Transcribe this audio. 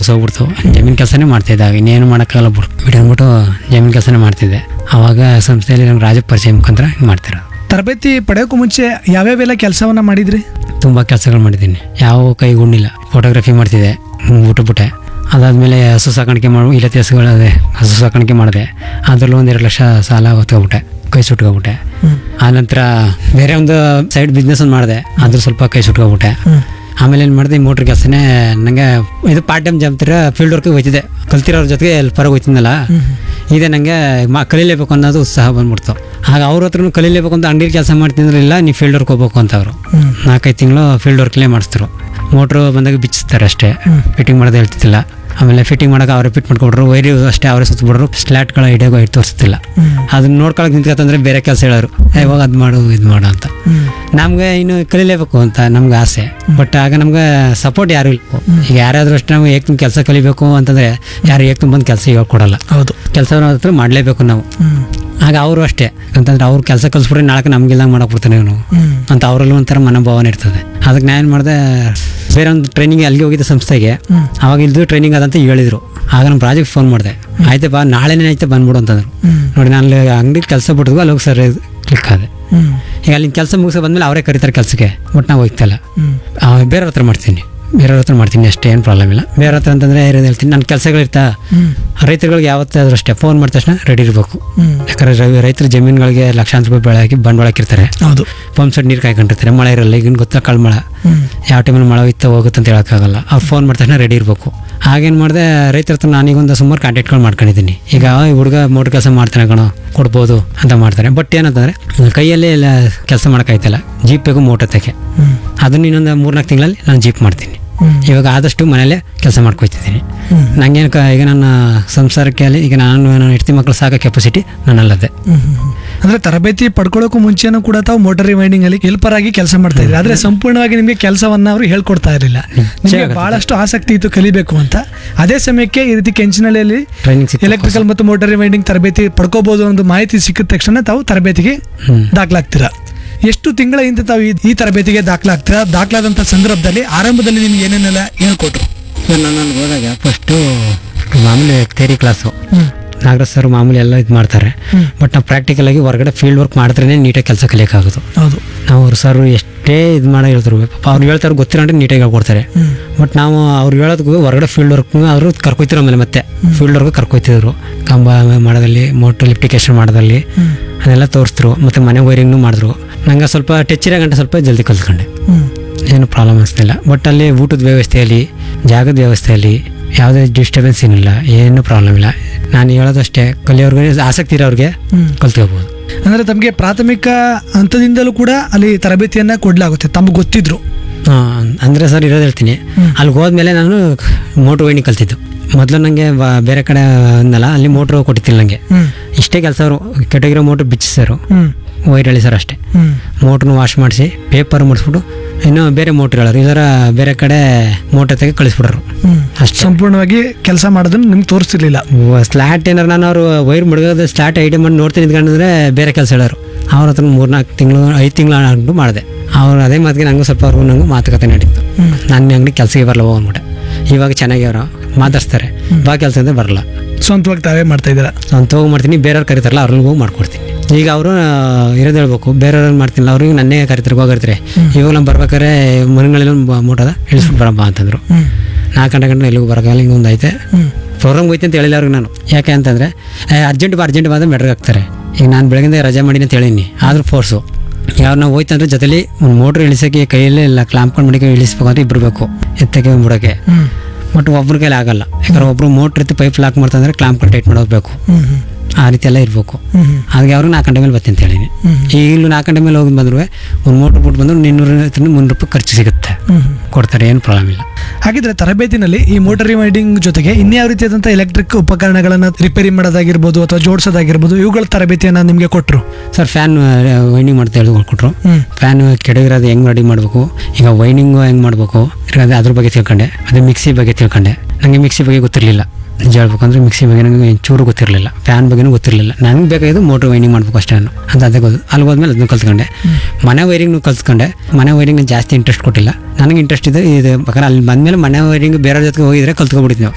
Interest ಹೋಗ್ಬಿಡ್ತು ಜಮೀನು ಕೆಲಸನೇ ಮಾಡ್ತಿದ್ದೆ ಆಗ ಇನ್ನೇನು ಮಾಡೋಕ್ಕಾಗಲ್ಲ ಬಿಡು ಬಿಟ್ಟು ಅಂದ್ಬಿಟ್ಟು ಜಮೀನು ಕೆಲಸನೇ ಮಾಡ್ತಿದ್ದೆ ಆವಾಗ ಸಂಸ್ಥೆಯಲ್ಲಿ ನಂಗೆ ರಾಜ ಪರಿಚಯ ಮುಖಾಂತರ ಹಿಂಗೆ ಮಾಡ್ತಿರೋದು ತರಬೇತಿ ಪಡೆಯೋಕ್ಕೂ ಮುಂಚೆ ಯಾವ್ಯಾವೆಲ್ಲ ಕೆಲಸವನ್ನ ಮಾಡಿದ್ರಿ ತುಂಬ ಕೆಲಸಗಳು ಮಾಡಿದ್ದೀನಿ ಯಾವ ಕೈಗುಂಡಿಲ್ಲ ಫೋಟೋಗ್ರಫಿ ಮಾಡ್ತಿದ್ದೆ ಬಿಟ್ಟುಬಿಟ್ಟೆ ಅದಾದಮೇಲೆ ಹಸು ಸಾಕಾಣಿಕೆ ಮಾಡಿ ಇಲ್ಲತ್ತೆ ಹಸುಗಳು ಅದೇ ಹಸು ಸಾಕಾಣಿಕೆ ಮಾಡಿದೆ ಅದರಲ್ಲೂ ಒಂದು ಎರಡು ಲಕ್ಷ ಸಾಲ ಹೊತ್ಕೊಬಿಟ್ಟೆ ಕೈ ಸುಟ್ಕೊಬಿಟ್ಟೆ ಆನಂತರ ಬೇರೆ ಒಂದು ಸೈಡ್ ಬಿಸ್ನೆಸ್ ಒಂದು ಮಾಡಿದೆ ಅದ್ರ ಸ್ವಲ್ಪ ಕೈ ಸುಟ್ಕೊಬಿಟ್ಟೆ ಆಮೇಲೆ ಏನು ಮಾಡಿದೆ ಈ ಮೋಟ್ರ್ ಕೆಲಸನೇ ನನಗೆ ಇದು ಪಾರ್ಟ್ ಟೈಮ್ ಜಾಬ್ ತರ ಫೀಲ್ಡ್ ವರ್ಕಿಗೆ ಹೋಯ್ತಿದ್ದೆ ಕಲ್ತಿರೋರ ಜೊತೆಗೆ ಎಲ್ಪರಾಗಿ ಹೋಯ್ತಿದ್ನಲ್ಲ ಇದೆ ನನಗೆ ಮಾ ಕಲೀಲೇಬೇಕು ಅನ್ನೋದು ಉತ್ಸಾಹ ಬಂದ್ಬಿಡ್ತು ಆಗ ಅವ್ರ ಹತ್ರನೂ ಕಲೀಲೇಬೇಕು ಅಂತ ಅಂಗಡಿ ಕೆಲಸ ಮಾಡ್ತಿದ್ರೆ ಇಲ್ಲ ನೀವು ಫೀಲ್ಡ್ ವರ್ಕ್ ಹೋಗ್ಬೇಕು ಅಂತ ಅವರು ನಾಲ್ಕೈದು ತಿಂಗಳು ಫೀಲ್ಡ್ ವರ್ಕ್ಲೇ ಮಾಡಿಸ್ತಾರೆ ಮೋಟ್ರು ಬಂದಾಗ ಬಿಚ್ಚಿಸ್ತಾರೆ ಅಷ್ಟೇ ಫಿಟ್ಟಿಂಗ್ ಮಾಡೋದು ಹೇಳ್ತಿದ್ದಿಲ್ಲ ಆಮೇಲೆ ಫಿಟ್ಟಿಂಗ್ ಮಾಡೋಕೆ ಅವರೇ ಫಿಟ್ ಮಾಡ್ಕೊಟ್ರು ವೈರಿ ಅಷ್ಟೇ ಅವರೇ ಸುತ್ತಬಿಡ್ರು ಸ್ಲಾಟ್ಗಳ ಹಿಡಿಯೋಕೆ ಇಟ್ಟು ತೋರಿಸ್ತಿಲ್ಲ ಅದನ್ನ ನೋಡ್ಕೊಳಕ್ಕೆ ನಿಂತ್ಕೊತಂದ್ರೆ ಬೇರೆ ಕೆಲಸ ಹೇಳೋರು "ಏ, ಇವಾಗ ಅದು ಮಾಡು ಇದು ಮಾಡು ಅಂತ ನಮ್ಗೆ ಇನ್ನು ಕಲಿಲೇಬೇಕು ಅಂತ ನಮ್ಗೆ ಆಸೆ ಬಟ್ ಆಗ ನಮ್ಗೆ ಸಪೋರ್ಟ್ ಯಾರು ಇಲ್ಲ ಈಗ ಯಾರಾದ್ರೂ ಅಷ್ಟೇ ನಾವು ಏಕ್ ಕೆಲಸ ಕಲಿಬೇಕು ಅಂತಂದ್ರೆ ಯಾರು ಏಕ್ ಬಂದು ಕೆಲಸ ಹೇಳ್ಕೊಡಲ್ಲ ಹೌದು ಕೆಲಸ ಹತ್ರ ಮಾಡಲೇಬೇಕು ನಾವು ಆಗ ಅವರು ಅಷ್ಟೇ ಅಂತಂದ್ರೆ ಅವ್ರು ಕೆಲಸ ಕಲಿಸ್ಬಿಟ್ರೆ ನಾಳೆ ನಮ್ಗಿಲ್ದಂಗೆ ಮಾಡಕ್ ಬಿಡ್ತಾನೆ ಇವನು ಅಂತ ಅವರಲ್ಲೂ ಒಂಥರ ಮನೋಭಾವನೆ ಇರ್ತದೆ ಅದಕ್ಕೆ ನಾನು ಏನು ಮಾಡಿದೆ ಬೇರೆ ಒಂದು ಟ್ರೈನಿಂಗ್ ಅಲ್ಲಿಗೆ ಹೋಗಿದ್ದೆ ಸಂಸ್ಥೆಗೆ ಅವಾಗ ಇಲ್ದು ಟ್ರೈನಿಂಗ್ ಅದಂತ ಹೇಳಿದ್ರು ಆಗ ನಮ್ಮ ಪ್ರಾಜೆಕ್ಟ್ ಫೋನ್ ಮಾಡಿದೆ ಆಯ್ತು ಬಾ ನಾಳೆನೇ ಐತೆ ಬಂದ್ಬಿಡು ಅಂತಂದ್ರು ನೋಡಿ ನಾನು ಅಂಗಡಿ ಕೆಲಸ ಬಿಟ್ಟಿದ್ವು ಅಲ್ಲಿ ಹೋಗಿ ಸರ್ ಕ್ಲಿಕ್ ಆದೆ ಈಗ ಅಲ್ಲಿ ಕೆಲಸ ಮುಗಿಸಿ ಬಂದ್ಮೇಲೆ ಅವರೇ ಕರೀತಾರೆ ಕೆಲಸಕ್ಕೆ ಬಟ್ ನಾವು ಹೋಗ್ತಲ್ಲ ಬೇರೆಯವ್ರ ಹತ್ರ ಮಾಡ್ತೀನಿ ಬೇರೆಯವ್ರ ಹತ್ರ ಮಾಡ್ತೀನಿ ಅಷ್ಟೇ ಏನು ಪ್ರಾಬ್ಲಮ್ ಇಲ್ಲ ಬೇರೆ ಹತ್ರ ಅಂತಂದರೆ ಇರೋದು ಹೇಳ್ತೀನಿ ನನ್ನ ಕೆಲಸಗಳಿರ್ತಾ ರೈತರುಗಳಿಗೆ ಯಾವತ್ತಾದ್ರೂ ಅಷ್ಟೇ ಫೋನ್ ಮಾಡಿದ ತಕ್ಷಣ ರೆಡಿ ಇರಬೇಕು ಯಾಕಂದ್ರೆ ರೈ- ರೈತರ ಜಮೀನುಗಳಿಗೆ ಲಕ್ಷಾಂತರ ರೂಪಾಯಿ ಬೆಳೆ ಹಾಕಿ ಬಂಡವಾಳ ಹಾಕಿರ್ತಾರೆ ಹೌದು ಪಂಪ್ ಸೆಟ್ ನೀರು ಕಾಯ್ಕೊಂಡಿರ್ತಾರೆ ಮಳೆ ಇರಲ್ಲ ಈಗಿನ ಗೊತ್ತಾ ಕಳ್ಮಳ ಯಾವ ಟೈಮಲ್ಲಿ ಮಳೆ ಹೋಯ್ತಾ ಹೋಗುತ್ತೆ ಅಂತ ಹೇಳೋಕ್ಕಾಗಲ್ಲ ಅವ್ರು ಫೋನ್ ಮಾಡಿದ ತಕ್ಷಣ ರೆಡಿ ಇರಬೇಕು ಆಗೇನು ಮಾಡಿದೆ ರೈತರ ಹತ್ರ ನಾನೀಗ ಒಂದು ಸುಮಾರು ಕಾಂಟ್ಯಾಕ್ಟ್ಗಳು ಮಾಡ್ಕೊಂಡಿದ್ದೀನಿ ಈಗ ಈ ಹುಡುಗ ಮೋಟ್ರ್ ಕೆಲಸ ಮಾಡ್ತಾನೆ ಕಣೋ ಕೊಡ್ಬೋದು ಅಂತ ಮಾಡ್ತಾರೆ ಬಟ್ ಏನಂತಂದರೆ ಕೈಯಲ್ಲೇ ಎಲ್ಲ ಕೆಲಸ ಮಾಡೋಕ್ಕಾಯ್ತಲ್ಲ ಜೀಪ್ ಬೇಕು ಮೋಟರ್ ತಕ್ಕೆ ಅದನ್ನು ಇನ್ನೊಂದು ಮೂರ್ನಾಲ್ಕು ತಿಂಗಳಲ್ಲಿ ನಾನು ಜೀಪ್ ಮಾಡ್ತೀನಿ ಇವಾಗ ಆದಷ್ಟು ಮನೇಲೆ ಕೆಲಸ ಮಾಡ್ಕೊಯ್ತಿದ್ದೀನಿ ನಂಗೇನು ಕ ಈಗ ನನ್ನ ಸಂಸಾರಕ್ಕೆ ಅಲ್ಲಿ ಈಗ ನಾನು ನನ್ನ ಹೆಂಡತಿ ಮಕ್ಕಳು ಸಾಕೋ ಕೆಪಾಸಿಟಿ ನನ್ನಲ್ಲದೆ ಅಂದ್ರೆ ತರಬೇತಿ ಪಡ್ಕೊಳ್ಳೋಕ್ಕೂ ಮುಂಚೆನೂ ಕೂಡ ತಾವು ಮೋಟರ್ ರಿವೈಂಡಿಂಗ್ ಅಲ್ಲಿ ಹೆಲ್ಪರ್ ಆಗಿ ಕೆಲಸ ಮಾಡ್ತಾ ಇದ್ರಿ ಆದ್ರೆ ಸಂಪೂರ್ಣವಾಗಿ ನಿಮಗೆ ಕೆಲಸವನ್ನ ಅವರು ಹೇಳ್ಕೊಡ್ತಾ ಇರಲಿಲ್ಲ ನಿಮಗೆ ಆಗುತ್ತೆ. ಬಹಳಷ್ಟು ಆಸಕ್ತಿ ಇತ್ತು ಕಲಿಬೇಕು ಅಂತ ಅದೇ ಸಮಯಕ್ಕೆ ಈ ರೀತಿ ಕೆಂಚಿನಳ್ಳಿಯಲ್ಲಿ ಟ್ರೈನಿಂಗ್ ಸಿಕ್ಕ ಎಲೆಕ್ಟ್ರಿಕಲ್ ಮತ್ತು ಮೋಟರ್ ರಿವೈಂಡಿಂಗ್ ತರಬೇತಿ ಪಡ್ಕೋಬಹುದು ಅನ್ನೋ ಮಾಹಿತಿ ಸಿಕ್ಕಿದ ತಕ್ಷಣ ತಾವು ತರಬೇತಿಗೆ ಹ್ಮ್. ದಾಖಲಾಗ್ತೀರಾ ಎಷ್ಟು ತಿಂಗಳ ಹಿಂದೆ ತಾವು ಈ- ಈ ತರಬೇತಿಗೆ ದಾಖಲಾಗ್ತೀರಾ ದಾಖಲಾದಂಥ ಸಂದರ್ಭದಲ್ಲಿ ಆರಂಭದಲ್ಲಿ ನಿಮ್ಗೆ ಏನೇನೆಲ್ಲ ಹೇಳ್ಕೊಟ್ರು ಸರ್ ನಾನು ಅಲ್ಲಿ ಹೋದಾಗ ಫಸ್ಟು ಮಾಮೂಲಿ ಥೇರಿ ಕ್ಲಾಸು ನಾಗರಾಜ್ ಸರ್ ಮಾಮೂಲಿ ಎಲ್ಲ ಇದು ಮಾಡ್ತಾರೆ ಬಟ್ ನಾವು ಪ್ರಾಕ್ಟಿಕಲಾಗಿ ಹೊರಗಡೆ ಫೀಲ್ಡ್ ವರ್ಕ್ ಮಾಡಿದ್ರೇ ನೀಟಾಗಿ ಕೆಲಸ ಕಲಿಯೋಕ್ಕಾಗೋದು ಹೌದು ನಾವು ಅವ್ರು ಸರ್ ಎಷ್ಟೇ ಇದು ಮಾಡೋ ಹೇಳ್ತಾರೆ ಪಾಪ ಅವ್ರು ಹೇಳ್ತಾರೆ ಗೊತ್ತಿರೋಂದ್ರೆ ನೀಟಾಗಿ ಹೇಳ್ಕೊಡ್ತಾರೆ ಬಟ್ ನಾವು ಅವ್ರು ಹೇಳೋದಕ್ಕೂ ಹೊರಗಡೆ ಫೀಲ್ಡ್ ವರ್ಕ್ ಆದರೂ ಕರ್ಕೊಯ್ತಿರೋ ಆಮೇಲೆ ಮತ್ತೆ ಫೀಲ್ಡ್ ವರ್ಕ್ ಕರ್ಕೊಯ್ತಿದ್ರು ಕಂಬ ಮಾಡೋದಲ್ಲಿ ಮೋಟ್ರ್ ಲಿಫ್ಟಿಕೇಶನ್ ಮಾಡೋದಲ್ಲಿ ಅದೆಲ್ಲ ತೋರಿಸಿದ್ರು ಮತ್ತು ಮನೆ ವೈರಿಂಗ್ನು ಮಾಡಿದ್ರು ನಂಗೆ ಸ್ವಲ್ಪ ಟಚ್ ಇರೋ ಗಂಟೆ ಸ್ವಲ್ಪ ಜಲ್ದಿ ಕಲ್ತ್ಕೊಂಡೆ ಏನು ಪ್ರಾಬ್ಲಮ್ ಅನಿಸ್ತಿಲ್ಲ ಬಟ್ ಅಲ್ಲಿ ಊಟದ ವ್ಯವಸ್ಥೆಯಲ್ಲಿ ಜಾಗದ ವ್ಯವಸ್ಥೆಯಲ್ಲಿ ಯಾವುದೇ ಡಿಸ್ಟರ್ಬೆನ್ಸ್ ಏನಿಲ್ಲ ಏನು ಪ್ರಾಬ್ಲಮ್ ಇಲ್ಲ ನಾನು ಹೇಳೋದಷ್ಟೇ ಕಲಿಯೋರ್ಗೆ ಆಸಕ್ತಿ ಇರೋರಿಗೆ ಕಲ್ತ್ಕೋಬೋದು ಅಂದ್ರೆ ತಮಗೆ ಪ್ರಾಥಮಿಕ ಹಂತದಿಂದಲೂ ಕೂಡ ಅಲ್ಲಿ ತರಬೇತಿಯನ್ನ ಕೊಡ್ಲಾಗುತ್ತೆ ತಮಗೆ ಗೊತ್ತಿದ್ರು ಹಾಂ ಅಂದರೆ ಸರ್ ಇರೋದು ಹೇಳ್ತೀನಿ ಅಲ್ಲಿಗೆ ಹೋದ್ಮೇಲೆ ನಾನು ಮೋಟ್ರ್ ವೈಂಡಿಂಗ್ ಕಲ್ತಿದ್ದು ಮೊದಲು ನನಗೆ ಬೇರೆ ಕಡೆ ಅಂದಲ್ಲ ಅಲ್ಲಿ ಮೋಟ್ರು ಕೊಟ್ಟಿತ್ತಿಲ್ಲ ನನಗೆ ಹ್ಮ್ ಇಷ್ಟೇ ಕೆಲಸ ಅವರು ಕೆಟ್ಟಗಿರೋ ಮೋಟ್ರ್ ಬಿಚ್ಚಿಸರು ಹ್ಮ್ ವೈರ್ ಎಳಿ ಸರ್ ಅಷ್ಟೇ ಹ್ಮ್ ಮೋಟ್ರನ್ನ ವಾಶ್ ಮಾಡಿಸಿ ಪೇಪರ್ ಮಾಡಿಸ್ಬಿಟ್ಟು ಇನ್ನು ಬೇರೆ ಮೋಟ್ರ್ ಹೇಳೋರು ಇದರ ಬೇರೆ ಕಡೆ ಮೋಟ್ರ್ ತೆಗೆ ಕಳಿಸ್ಬಿಡೋರು ಹ್ಮ್ ಅಷ್ಟೇ ಸಂಪೂರ್ಣವಾಗಿ ಕೆಲಸ ಮಾಡೋದನ್ನ ನಿಮ್ಗೆ ತೋರಿಸ್ತಿರ್ಲಿಲ್ಲ ಸ್ಲಾಟ್ ಏನಾರು ನಾನು ಅವರು ವೈರ್ ಮುಳುಗೋದು ಸ್ಲಾಟ್ ಐಡಿಯಾ ಮಾಡಿ ನೋಡ್ತೀನಿ ನಿಂತ್ಕೊಂಡ್ರೆ ಬೇರೆ ಕೆಲಸ ಹೇಳೋರು ಅವ್ರ ಹತ್ರ ಮೂರ್ನಾಲ್ಕು ತಿಂಗಳು ಐದು ತಿಂಗಳು ಅಂಟು ಮಾಡಿದೆ ಅವ್ರು ಅದೇ ಮಾತಿಗೆ ನಂಗೂ ಸ್ವಲ್ಪ ಅವ್ರಿಗೂ ನಂಗೂ ಮಾತುಕತೆ ನಡೀತು ನನ್ನ ಅಂಗಡಿ ಕೆಲಸಕ್ಕೆ ಬರಲ್ಲ ಹೋಗ್ಬಿಟ್ಟೆ ಇವಾಗ ಚೆನ್ನಾಗಿ ಅವರು ಮಾತಾಡ್ಸ್ತಾರೆ ಬಾ ಕೆಲಸ ಅಂದ್ರೆ ಬರಲ್ಲ ಸ್ವಂತವಾಗಿ ತಾವೇ ಮಾಡ್ತಾ ಇದ್ದೀರಾ ನಾನು ಹೋಗಿ ಮಾಡ್ತೀನಿ ಬೇರೆಯವ್ರು ಕರೀತಾರಲ್ಲ ಅವ್ರಿಗೆ ಹೋಗಿ ಮಾಡ್ಕೊಡ್ತೀನಿ ಈಗ ಅವರು ಇರೋದು ಹೇಳ್ಬೇಕು ಬೇರೆಯವ್ರು ಮಾಡ್ತಿಲ್ಲ ಅವ್ರಿಗೆ ನನ್ನೇ ಕರಿತಾರೆ ಹೋಗಿರ್ತಾರೆ ಇವಾಗ ನಾವು ಬರ್ಬೇಕಾದ್ರೆ ಮನೆಗಳಲ್ಲಿ ಒಂದು ಮೋಟದ ಇಳಿಸ್ಬಿಟ್ಟು ಬರಮ್ಮ ಅಂತಂದ್ರು ನಾಲ್ಕು ಗಂಟೆ ಗಂಟೆ ಎಲ್ಲಿಗೂ ಬರೋಕ್ಕಾಗಲ್ಲ ಹಿಂಗೆ ಒಂದು ಐತೆ ಪ್ರೋಗ್ರಾಮ್ಗೆ ಹೋಯ್ತು ಅಂತ ಹೇಳಿಲ್ಲ ಅವ್ರಿಗೆ ನಾನು ಯಾಕೆ ಅಂತಂದರೆ ಅರ್ಜೆಂಟ್ ಬಾ ಅರ್ಜೆಂಟ್ ಬಂದ್ರೆ ಮೆಟ್ರಿಗೆ ಹಾಕ್ತಾರೆ ಈಗ ನಾನು ಬೆಳಗಿಂದ ರಜೆ ಮಾಡೀನಿ ಅಂತ ಹೇಳಿನಿ ಆದ್ರೂ ಫೋರ್ಸು ಯಾವ ನಾವು ಹೋಯ್ತಂದ್ರೆ ಜೊತೆಲಿ ಒಂದು ಮೋಟ್ರ್ ಇಳಿಸೋಕೆ ಕೈಯಲ್ಲೇ ಇಲ್ಲ ಕ್ಲಾಂಪ್ಕೊಂಡು ಮಡಿಕೆ ಇಳಿಸ್ಬೇಕು ಅಂದ್ರೆ ಇಬ್ರು ಬೇಕು ಎತ್ತಕ್ಕೆ ಬಿಡೋಕ್ಕೆ ಬಟ್ ಒಬ್ರ ಕೈಲಿ ಆಗಲ್ಲ ಯಾಕಂದ್ರೆ ಒಬ್ರು ಮೋಟ್ರ್ ಎತ್ತಿ ಪೈಪ್ ಲಾಕ್ ಮಾಡ್ತಂದ್ರೆ ಕ್ಲಾಂಪ್ ಟೈಟ್ ಮಾಡೋಬೇಕು ಆ ರೀತಿ ಎಲ್ಲ ಇರಬೇಕು ಅದಕ್ಕೆ ಅವ್ರಿಗೆ ನಾಲ್ಕು ಗಂಟೆ ಮೇಲೆ ಬರ್ತೀನಿ ಅಂತ ಹೇಳಿನಿ ಈಗಲೂ ನಾಲ್ಕು ಗಂಟೆ ಮೇಲೆ ಹೋಗಿ ಬಂದ್ರು ಒಂದು ಮೋಟ್ರ್ ಬಿಟ್ಟು ಬಂದ್ರು ಇನ್ನೂರ ಮುನ್ನೂರು ರೂಪಾಯಿ ಖರ್ಚು ಸಿಗುತ್ತೆ ಕೊಡ್ತಾರೆ ಏನು ಪ್ರಾಬ್ಲಮ್ ಇಲ್ಲ ಹಾಗಿದ್ರೆ ತರಬೇತಿನಲ್ಲಿ ಈ ಮೋಟರ್ ರಿವೈಂಡಿಂಗ್ ಜೊತೆಗೆ ಇನ್ಯಾವ ರೀತಿಯಾದಂಥ ಎಲೆಕ್ಟ್ರಿಕ್ ಉಪಕರಣಗಳನ್ನ ರಿಪೇರಿ ಮಾಡೋದಾಗಿರ್ಬೋದು ಅಥವಾ ಜೋಡಿಸೋದಾಗಿರ್ಬೋದು ಇವುಗಳ ತರಬೇತಿಯನ್ನ ನಿಮಗೆ ಕೊಟ್ಟರು ಸರ್ ಫ್ಯಾನ್ ವೈಂಡಿಂಗ್ ಮಾಡ್ತಾ ಹೇಳಿ ಕೊಟ್ರು ಹ್ಮ್ ಫ್ಯಾನ್ ಕೆಡಗಿರೋದು ಹೆಂಗೆ ರೆಡಿ ಮಾಡಬೇಕು ಈಗ ವೈಂಡಿಂಗು ಹೆಂಗೆ ಮಾಡಬೇಕು ಅದೇ ಅದ್ರ ಬಗ್ಗೆ ತಿಳ್ಕೊಂಡೆ ಅದೇ ಮಿಕ್ಸಿ ಬಗ್ಗೆ ತಿಳ್ಕೊಂಡೆ ನನಗೆ ಮಿಕ್ಸಿ ಬಗ್ಗೆ ಗೊತ್ತಿರಲಿಲ್ಲ ನಿಜ ಹೇಳ್ಬೇಕಂದ್ರೆ ಮಿಕ್ಸಿ ಬಗ್ಗೆ ನನಗೆ ಚೂರು ಗೊತ್ತಿರಲಿಲ್ಲ ಫ್ಯಾನ್ ಬಗ್ಗೆನೂ ಗೊತ್ತಿರಲಿಲ್ಲ ನನಗೆ ಬೇಕಾಗಿದ್ದು ಮೋಟ್ರ್ ವೈಂಡಿಂಗ್ ಮಾಡ್ಬೇಕು ಅಷ್ಟೇ ನಾನು ಅಂತ ಅದೇ ಗೊತ್ತು ಅಲ್ಲಿ ಹೋದ್ಮೇಲೆ ಅದನ್ನ ಕಲ್ತ್ಕೊಂಡೆ ಮನೆ ವೈರಿಂಗ್ನು ಕಲ್ತ್ಕೊಂಡೆ ಮನೆ ವೈರಿಂಗ್ ಜಾಸ್ತಿ ಇಂಟ್ರೆಸ್ಟ್ ಕೊಟ್ಟಿಲ್ಲ ನನಗೆ ಇಂಟ್ರೆಸ್ಟ್ ಇದೆ ಇದು ಬೇಕಾದ್ರೆ ಅಲ್ಲಿ ಬಂದಮೇಲೆ ಮನೆ ವೈರಿಂಗ್ ಬೇರೆ ಜೊತೆಗೆ ಹೋಗಿದ್ರೆ ಕಲ್ತ್ಕೊಬಿಡ್ತೀವಿ ನಾವು